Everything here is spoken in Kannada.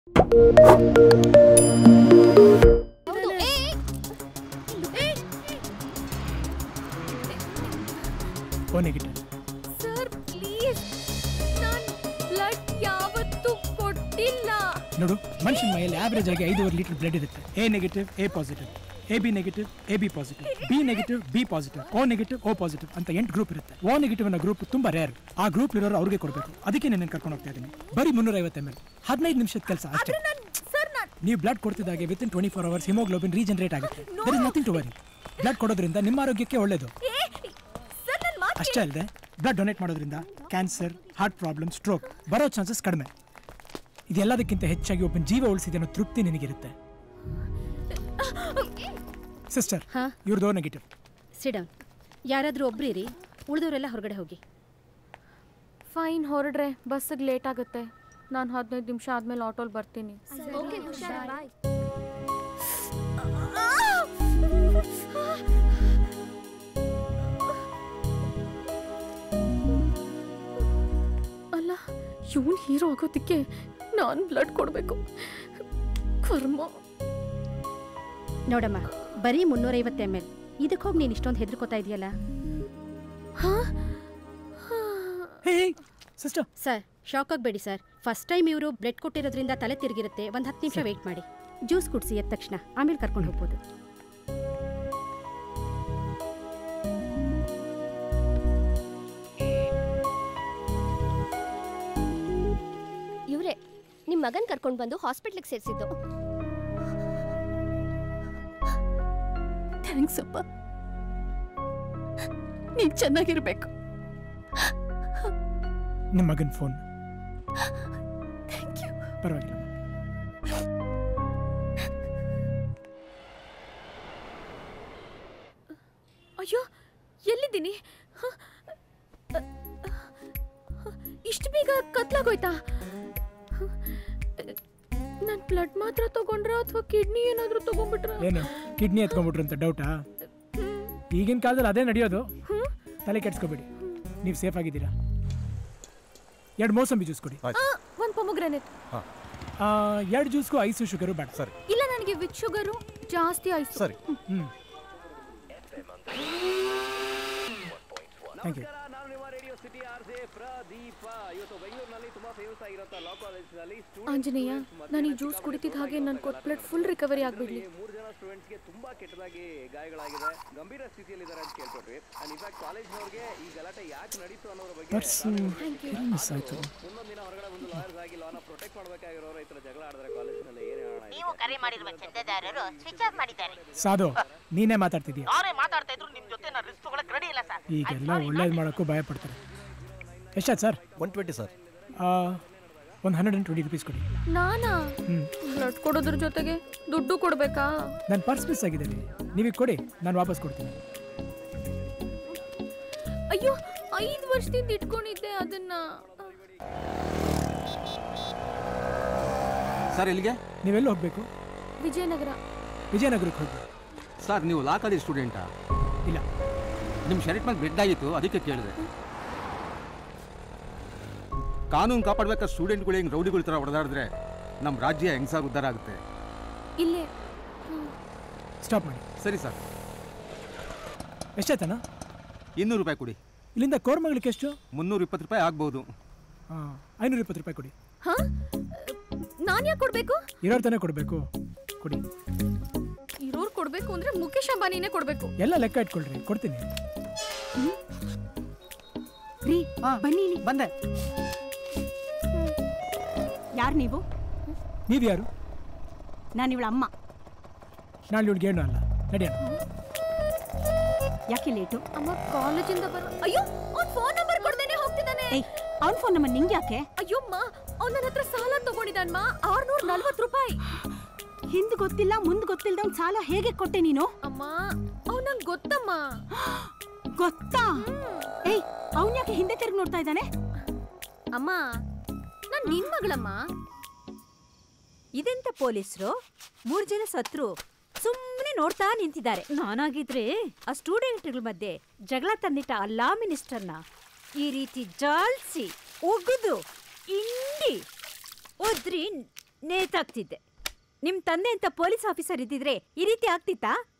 ಹೌದು ಏ, ಏ, ಓ ನೆಗೆಟಿವ್ ಸರ್ ಪ್ಲೀಸ್ ನಾನ್ ಬ್ಲಡ್ ಯಾವತ್ತೂ ಕೊಟ್ಟಿಲ್ಲ ನೋಡು ಮನುಷ್ಯನ ಮೈಯಲ್ಲಿ ಆವರೇಜ್ ಆಗಿ ಐದೂವರೆ ಲೀಟರ್ ಬ್ಲಡ್ ಇರುತ್ತೆ A negative A positive A B negative A B positive B negative B positive O negative O positive ಅಂತ ಎಂಟು ಗ್ರೂಪ್ ಇರುತ್ತೆ ಓ ನೆಗೆಟಿವ್ ಅನ್ನೋ ಗ್ರೂಪ್ ತುಂಬಾ ರೇರ್ ಆ ಗ್ರೂಪ್ ಇರೋರು ಅವ್ರಿಗೆ ಕೊಡಬೇಕು ಅದಕ್ಕೆ ನಾನು ಕರ್ಕೊಂಡು ಹೋಗ್ತಾ ಇದ್ದೀನಿ ಬರೀ ಮುನ್ನೂರ ಐವತ್ತು ಎಮ್ ಎಲ್ ಹದಿನೈದು ನಿಮಿಷದ ಕೆಲಸ ಅಷ್ಟೇ ನಾನ್ ಸರ್ ನಾನ್ ನೀವು ಬ್ಲಡ್ ಕೊಡ್ತಿದ್ದಾಗೆ within twenty four hours haemoglobin regenerate ಆಗುತ್ತೆ there is nothing to worry blood ಕೊಡೋದ್ರಿಂದ ನಿಮ್ಮ ಆರೋಗ್ಯಕ್ಕೆ ಒಳ್ಳೇದು ಏ ಸರ್ ನನ್ ಮಾತು ಅಷ್ಟೇ ಅಲ್ಲದೆ ಬ್ಲಡ್ ಡೊನೇಟ್ ಮಾಡೋದ್ರಿಂದ ಕ್ಯಾನ್ಸರ್ ಹಾರ್ಟ್ ಪ್ರಾಬ್ಲಮ್ ಸ್ಟ್ರೋಕ್ ಬರೋ ಚಾನ್ಸಸ್ ಕಡಿಮೆ ಇದೆಲ್ಲದಕ್ಕಿಂತ ಹೆಚ್ಚಾಗಿ ಒಬ್ಬನ ಜೀವ ಉಳಿಸಿದೆ ಅನ್ನೋ ತೃಪ್ತಿ ನಿನಗಿರುತ್ತೆ ಸಿಸ್ಟರ್ ಹಾ? ಇವ್ರದ್ದು ನೆಗೆಟಿವ್ ಸಿಡೌನ್ ಯಾರಾದರೂ ಒಬ್ರಿರಿ ಉಳಿದವರೆಲ್ಲ ಹೊರಗಡೆ ಹೋಗಿ ಫೈನ್ ಹೊರಡ್ರೆ ಬಸ್ಸಿಗೆ ಲೇಟ್ ಆಗುತ್ತೆ ನಾನು ಹದಿನೈದು ನಿಮಿಷ ಆದ್ಮೇಲೆ ಆಟೋಲ್ ಬರ್ತೀನಿ ಅಲ್ಲ ಇವನ್ ಹೀರೋ ಆಗೋದಕ್ಕೆ ನಾನು ಬ್ಲಡ್ ಕೊಡಬೇಕು ಕರ್ಮ ನೋಡಮ್ಮ ಬರೀ ಮುನ್ನೂರೈವತ್ತು ಎಮ್ ಎಲ್ ಇದಕ್ಕೆ ಹೋಗಿ ನೀನು ಇಷ್ಟೊಂದು ಹೆದರ್ಕೋತಾ ಇದೆಯಲ್ಲ ಹೇ ಸಿಸ್ಟರ್ ಸರ್ ಶಾಕ್ ಆಗಬೇಡಿ ಸರ್ ಫಸ್ಟ್ ಟೈಮ್ ಇವರು ಬ್ಲಡ್ ಕೊಟ್ಟಿರೋದ್ರಿಂದ ತಲೆ ತಿರುಗಿರುತ್ತೆ ಒಂದು ಹತ್ತು ನಿಮಿಷ ವೆಯ್ಟ್ ಮಾಡಿ ಜ್ಯೂಸ್ ಕುಡಿಸಿ ಎದ್ದ ತಕ್ಷಣ ಆಮೇಲೆ ಕರ್ಕೊಂಡು ಹೋಗ್ಬೋದು ಇವ್ರೆ ನಿಮ್ ಮಗನ್ ಕರ್ಕೊಂಡ್ ಬಂದು ಹಾಸ್ಪಿಟ್ಲಿಗೆ ಸೇರಿಸಿದ್ದು ಥ್ಯಾಂಕ್ಸ್ ಅಪ್ಪ ನೀನ್ ಚೆನ್ನಾಗಿರ್ಬೇಕು ನಿಮ್ಮ ಮಗನ ಫೋನ್ ಥ್ಯಾಂಕ್ ಯು ಪರವಾಗಿಲ್ಲ ಅಯ್ಯೋ ಎಲ್ಲಿದ್ದೀನಿ ಇಷ್ಟು ಬೇಗ ಕತ್ಲಾಗೋಯ್ತಾ ನಾನು ಬ್ಲಡ್ ಮಾತ್ರ ತಗೊಂಡ್ರ ಅಥವಾ ಕಿಡ್ನಿ ಏನಾದರೂ ತಗೊಂಡ್ಬಿಟ್ರ ಏನು ಕಿಡ್ನಿ ಎತ್ಕೊಂಡ್ಬಿಟ್ರು ಅಂತ ಡೌಟಾ ಈಗಿನ ಕಾಲದಲ್ಲಿ ಅದೇ ನಡೆಯೋದು ತಲೆ ಕೆಡ್ಸ್ಕೊಬೇಡಿ ನೀವು ಸೇಫ್ ಆಗಿದ್ದೀರಾ ಎರಡು ಮೋಸಂಬಿ ಜ್ಯೂಸ್ ಕೊಡಿ ಒಂದು ಪೊಮೊಗ್ರಾನೆಟ್ ಎರಡು ಜ್ಯೂಸ್ಗೂ ಐಸು ಶುಗರು ಬೇಡ ಸರಿ ಇಲ್ಲ ನನಗೆ ವಿತ್ ಶುಗರು ಜಾಸ್ತಿ ಆಯ್ತು ಸರಿ ಹ್ಞೂ ಥ್ಯಾಂಕ್ ಯು ನಾನು ನಿಮ್ಮ radio city R J Pradeep ಇವತ್ತು ಬೆಂಗಳೂರಿನಲ್ಲಿ ತುಂಬಾ ಫೇಮಸ್ ಆಗಿರೋ ಲಾ ಕಾಲೇಜಿನಲ್ಲಿ ಆಂಜನೇಯ ನಾನು ಈ ಜ್ಯೂಸ್ ಕುಡಿತಿದ್ದ ಹಾಗೆ ನನ್ನ ಕೊಟ್ಟು ಬ್ಲಡ್ ಫುಲ್ ರಿಕವರಿ ಆಗ್ಬಿಡ್ಲಿ ಮೂರು ಜನ ಸ್ಟೂಡೆಂಟ್ಸ್ಗೆ ತುಂಬಾ ಕೆಟ್ಟದಾಗಿ ಗಾಯಗಳಾಗಿದೆ ಗಂಭೀರ ಸ್ಥಿತಿಯಲ್ಲಿದ್ದಾರೆ ಅಂತ ಕೇಳ್ಕೊಟ್ವಿ ಅಂಡ್ ಇನ್ಫ್ಯಾಕ್ಟ್ ಕಾಲೇಜ್ನವ್ರಿಗೆ ಈ ಗಲಾಟೆ ಯಾಕೆ ನಡೀತು ಅನ್ನೋದ್ರ ಬಗ್ಗೆ ಪರ್ಸು ಎಲ್ಲಿ ಮಿಸ್ ಆಯಿತು ಮುಂದೊಂದು ದಿನ ಹೊರಗಡೆ ಒಂದು ಲಾಯರ್ಸ್ ಆಗಿ ಲಾನ ಪ್ರೊಟೆಕ್ಟ್ ಮಾಡಬೇಕಾಗಿರೋರು ಈ ಥರ ಜಗಳ ಆಡಿದ್ರೆ ಕಾಲೇಜ್ನಲ್ಲಿ ಏನೇ ಹೇಳೋಣ ನೀವು ಕರೆ ಮಾಡಿರುವ ಚಂದದಾರರು ಸ್ವಿಚ್ ಆಫ್ ಮಾಡಿದ್ದಾರೆ ಸಾಧು ನೀನೇ ಮಾತಾಡ್ತಿದ್ಯಾ ಯಾರೇ ಮಾತಾಡ್ತಾ ಇದ್ರು ನಿಮ್ ಜೊತೆ ನಾನು ರಿಸ್ಕ್ ತಗೊಳಕ್ ರೆಡಿ ಇಲ್ಲ ಸರ್ ಈಗೆಲ್ಲ ಒಳ್ಳೇದು ಮಾಡೋಕ್ಕೂ ಭಯ ಪಡ್ತಾರೆ ಎಷ್ಟಾಯ್ತು ಸರ್ ಒನ್ ಟ್ವೆಂಟಿ ಸರ್ ಒಂದು ಹಂಡ್ರೆಡ್ ಆ್ಯಂಡ್ ಟ್ವೆಂಟಿ ರುಪೀಸ್ ಕೊಡಿ ನಾನಾ ಹ್ಞೂ ಬ್ಲಡ್ ಕೊಡೋದ್ರ ಜೊತೆಗೆ ದುಡ್ಡು ಕೊಡ್ಬೇಕಾ ನನ್ನ ಪರ್ಸ್ ಮಿಸ್ ಆಗಿದೆ ರೀ ನೀವೀಗ ಕೊಡಿ ನಾನು ವಾಪಸ್ ಕೊಡ್ತೀನಿ ಅಯ್ಯೋ ಐದು ವರ್ಷದಿಂದ ಇಟ್ಕೊಂಡಿದ್ದೆ ಅದನ್ನ ಸರ್ ಇಲ್ಲಿಗೆ ನೀವೆಲ್ಲಿ ಹೋಗಬೇಕು ವಿಜಯನಗರ ವಿಜಯನಗರಕ್ಕೆ ಹೋಗಿ ಸರ್ ನೀವು ಲಾ ಕಾಲೇಜ್ ಸ್ಟೂಡೆಂಟಾ ಇಲ್ಲ ನಿಮ್ಮ ಶರ್ಟ್ ಮೇಲೆ ಬ್ಲಡ್ ಆಗಿತ್ತು ಅದಕ್ಕೆ ಕೇಳಿದೆ ಕಾನೂನು ಕಾಪಾಡ್ಬೇಕಾದ ಸ್ಟೂಡೆಂಟ್ಗಳು ಹೆಂಗೆ ರೌಡಿಗಳ ಥರ ಹೊಡೆದಾಡಿದ್ರೆ ನಮ್ಮ ರಾಜ್ಯ ಹೆಂಗ್ಸಾಗ ಉದ್ಧಾರ ಆಗುತ್ತೆ ಇಲ್ಲೇ ಸ್ಟಾಪ್ ಮಾಡಿ ಸರಿ ಸರ್ ಎಷ್ಟಾಯ್ತಾನ ಇನ್ನೂರು ರೂಪಾಯಿ ಕೊಡಿ ಇಲ್ಲಿಂದ ಕೋರ್ಮಂಗ್ಲಿಕ್ಕೆ ಎಷ್ಟು ಮುನ್ನೂರ ಇಪ್ಪತ್ತು ರೂಪಾಯಿ ಆಗ್ಬೋದು ಹಾಂ ಐನೂರ ಇಪ್ಪತ್ತು ರೂಪಾಯಿ ಕೊಡಿ ಹಾ ನಾನ್ ಯಾಕೆ ಕೊಡ್ಬೇಕು ಇರೋರ್ ತಾನೇ ಕೊಡಬೇಕು ಕೊಡಿ ಇರೋರು ಕೊಡ್ಬೇಕು ಅಂದ್ರೆ ಮುಖೇಶ್ ಅಂಬಾನಿನೇ ಕೊಡ್ಬೇಕು ಎಲ್ಲ ಲೆಕ್ಕ ಇಟ್ಕೊಳ್ರಿ ಕೊಡ್ತೀನಿ ರೀ ಬನ್ನಿ ಇಲ್ಲಿ. ಬಂದೆ ಯಾರು ನೀವು ನೀವು ಯಾರು ನಾನು ಇವಳ ಅಮ್ಮ ನಾಳೆ ಇವಳಿಗೆ ಏನು ಅಲ್ಲ ನಡೆಯೋಣ ಯಾಕೆ ಲೇಟು ಅಮ್ಮ ಕಾಲೇಜಿಂದ ಬರೋ ಅಯ್ಯೋ ಅವ್ನ್ ಫೋನ್ ನಂಬರ್ ಕೊಡ್ದೇನೆ ಹೋಗ್ತಿದ್ದಾನೆ ಏಯ್ ಅವ್ನ ಫೋನ್ ನಮ್ಮ ನಿಂಗೆ ಯಾಕೆ ಅಯ್ಯೋ ಅಮ್ಮ ಅವ್ನ ನನ್ನ ಹತ್ರ ಸಾಲ ತಗೊಂಡಿದ್ದಾನ್ಮ ಆರ್ನೂರ ನಲ್ವತ್ತು ರೂಪಾಯಿ ಹಿಂದ್ ಗೊತ್ತಿಲ್ಲ ಮುಂದ್ ಗೊತ್ತಿಲ್ದವ್ನ್ ಸಾಲ ಹೇಗೆ ಕೊಟ್ಟೆ ನೀನು ಅಮ್ಮ ಅವ್ನ್ ನಂಗೆ ಗೊತ್ತಮ್ಮ ಗೊತ್ತಾ ಏಯ್ ಅವ್ನ್ ಯಾಕೆ ಹಿಂದೆ ತಿರುಗಿ ನೋಡ್ತಾ ಇದ್ದಾನೆ ಅಮ್ಮ ನಾನ್ ನಿನ್ ಮಗಳಮ್ಮ ಇದೆಂತ ಪೊಲೀಸರು ಮೂರ್ ಜನ ಸತ್ರು ಸುಮ್ಮನೆ ನೋಡ್ತಾ ನಿಂತಿದ್ದಾರೆ ನಾನಾಗಿದ್ರೆ ಆ ಸ್ಟೂಡೆಂಟ್ಗಳ ಮಧ್ಯೆ ಜಗಳ ತಂದಿಟ್ಟ ಆ ಲಾ ಮಿನಿಸ್ಟರ್ನ ಈ ರೀತಿ ಜಾಲ್ಸಿ ಒಗ್ದು ಇಂಡಿ ಒದ್ರಿ ನೇತಾಗ್ತಿದ್ದೆ ನಿಮ್ ತಂದೆ ಅಂತ ಪೊಲೀಸ್ ಆಫೀಸರ್ ಇದ್ದಿದ್ರೆ ಈ ರೀತಿ ಆಗ್ತಿತ್ತಾ